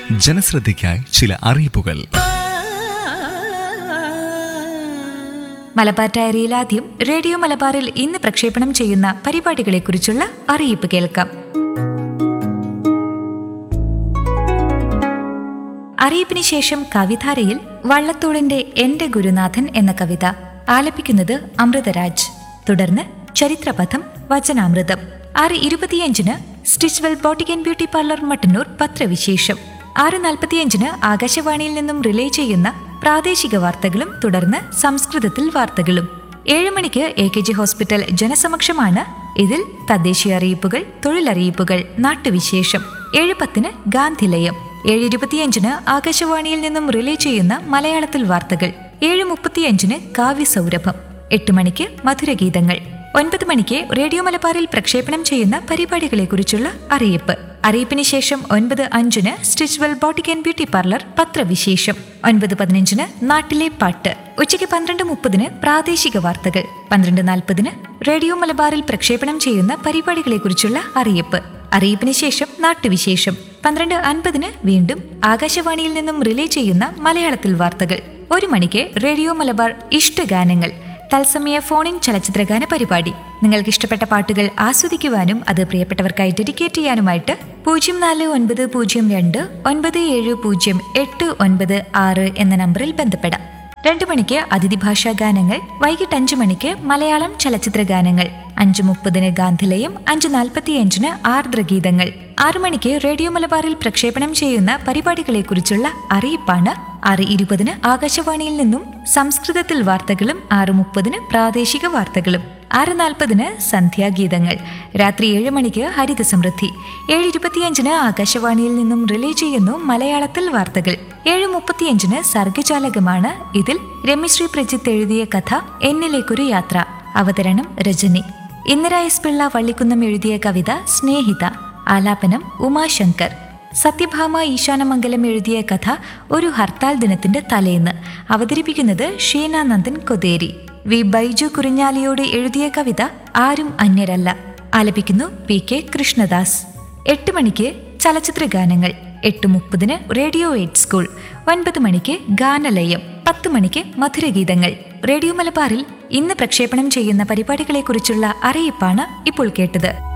ജനശ്രദ്ധയ്ക്കായി ചില അറിയിപ്പുകൾ മലബാർ ഡയറിയിൽ ആദ്യം റേഡിയോ മലബാറിൽ ഇന്ന് പ്രക്ഷേപണം ചെയ്യുന്ന പരിപാടികളെക്കുറിച്ചുള്ള അറിയിപ്പ് കേൾക്കാം അറിയിപ്പിന് ശേഷം കവിധാരയിൽ വള്ളത്തോളിന്റെ എന്റെ ഗുരുനാഥൻ എന്ന കവിത ആലപിക്കുന്നത് അമൃതരാജ് തുടർന്ന് ചരിത്രപഥം വചനാമൃതം ആറ് ഇരുപത്തിയഞ്ചിന് Stitchwell boutique and beauty parlour Mattannur പത്രവിശേഷം ആറ് നാൽപ്പത്തിയഞ്ചിന് ആകാശവാണിയിൽ നിന്നും റിലേ ചെയ്യുന്ന പ്രാദേശിക വാർത്തകളും തുടർന്ന് സംസ്കൃതത്തിൽ വാർത്തകളും ഏഴ് മണിക്ക് എ കെ ജി ഹോസ്പിറ്റൽ ജനസമക്ഷമാണ് ഇതിൽ തദ്ദേശീയ അറിയിപ്പുകൾ തൊഴിലറിയിപ്പുകൾ നാട്ടുവിശേഷം ഏഴ് പത്തിന് ഗാന്ധിലയം ഏഴ് ഇരുപത്തിയഞ്ചിന് ആകാശവാണിയിൽ നിന്നും റിലേ ചെയ്യുന്ന മലയാളത്തിൽ വാർത്തകൾ ഏഴ് മുപ്പത്തിയഞ്ചിന് കാവ്യസൗരഭം എട്ട് മണിക്ക് മധുരഗീതങ്ങൾ ഒൻപത് മണിക്ക് റേഡിയോ മലബാറിൽ പ്രക്ഷേപണം ചെയ്യുന്ന പരിപാടികളെക്കുറിച്ചുള്ള അറിയിപ്പ് അറിയിപ്പിന് ശേഷം ഒൻപത് അഞ്ചിന് Stitchwell boutique and beauty parlour പത്രവിശേഷം ഒൻപത് പതിനഞ്ചിന് നാട്ടിലെ പാട്ട് ഉച്ചയ്ക്ക് പന്ത്രണ്ട് മുപ്പതിന് പ്രാദേശിക വാർത്തകൾ പന്ത്രണ്ട് നാൽപ്പതിന് റേഡിയോ മലബാറിൽ പ്രക്ഷേപണം ചെയ്യുന്ന പരിപാടികളെക്കുറിച്ചുള്ള അറിയിപ്പ് അറിയിപ്പിന് ശേഷം നാട്ടുവിശേഷം പന്ത്രണ്ട് അൻപതിന് വീണ്ടും ആകാശവാണിയിൽ നിന്നും റിലേ ചെയ്യുന്ന മലയാളത്തിൽ വാർത്തകൾ ഒരു മണിക്ക് റേഡിയോ മലബാർ ഇഷ്ടഗാനങ്ങൾ തത്സമയ ഫോണിൻ ചലച്ചിത്രഗാന പരിപാടി നിങ്ങൾക്ക് ഇഷ്ടപ്പെട്ട പാട്ടുകൾ ആസ്വദിക്കുവാനും അത് പ്രിയപ്പെട്ടവർക്കായി ഡെഡിക്കേറ്റ് ചെയ്യാനുമായിട്ട് പൂജ്യം നാല് ഒൻപത് പൂജ്യം രണ്ട് ഒൻപത് ഏഴ് പൂജ്യം എട്ട് ഒൻപത് ആറ് എന്ന നമ്പറിൽ ബന്ധപ്പെടാം രണ്ടു മണിക്ക് അതിഥി ഭാഷാ ഗാനങ്ങൾ വൈകിട്ട് അഞ്ചു മണിക്ക് മലയാളം ചലച്ചിത്ര ഗാനങ്ങൾ അഞ്ചു മുപ്പതിന് ഗാന്ധിലയം അഞ്ചു നാൽപ്പത്തിയഞ്ചിന് ആർദ്രഗീതങ്ങൾ ആറു മണിക്ക് റേഡിയോ മലബാറിൽ പ്രക്ഷേപണം ചെയ്യുന്ന പരിപാടികളെക്കുറിച്ചുള്ള അറിയിപ്പാണ് ആറ് ഇരുപതിന് ആകാശവാണിയിൽ നിന്നും സംസ്കൃതത്തിൽ വാർത്തകളും ആറ് മുപ്പതിന് പ്രാദേശിക വാർത്തകളും ആറ് നാൽപ്പതിന് സന്ധ്യാഗീതങ്ങൾ രാത്രി ഏഴ് മണിക്ക് ഹരിത സമൃദ്ധി ഏഴ് ഇരുപത്തിയഞ്ചിന് ആകാശവാണിയിൽ നിന്നും റിലേ ചെയ്യുന്നു മലയാളത്തിൽ വാർത്തകൾ ഏഴ് മുപ്പത്തിയഞ്ചിന് സർഗജാലകമാണ് ഇതിൽ രമ്യശ്രീ പ്രജിത്ത് എഴുതിയ കഥ എന്നിലേക്കൊരു യാത്ര അവതരണം രജനി ഇന്ദിര എസ് പിള്ള വള്ളിക്കുന്നം എഴുതിയ കവിത സ്നേഹിത ആലാപനം ഉമാശങ്കർ സത്യഭാമ ഈശാനമംഗലം എഴുതിയ കഥ ഒരു ഹർത്താൽ ദിനത്തിന്റെ തലേന്ന് അവതരിപ്പിക്കുന്നത് ഷീനാനന്ദൻ കൊതേരി വി ബൈജു കുറിഞ്ഞാലിയോട് എഴുതിയ കവിത ആരും അന്യരല്ല ആലപിക്കുന്നു പി കെ കൃഷ്ണദാസ് എട്ട് മണിക്ക് ചലച്ചിത്ര ഗാനങ്ങൾ എട്ട് മുപ്പതിന് റേഡിയോ എയ്റ്റ് സ്കൂൾ ഒൻപത് മണിക്ക് ഗാനലയം പത്ത് മണിക്ക് മധുരഗീതങ്ങൾ റേഡിയോ മലബാറിൽ ഇന്ന് പ്രക്ഷേപണം ചെയ്യുന്ന പരിപാടികളെക്കുറിച്ചുള്ള അറിയിപ്പാണ് ഇപ്പോൾ കേട്ടത്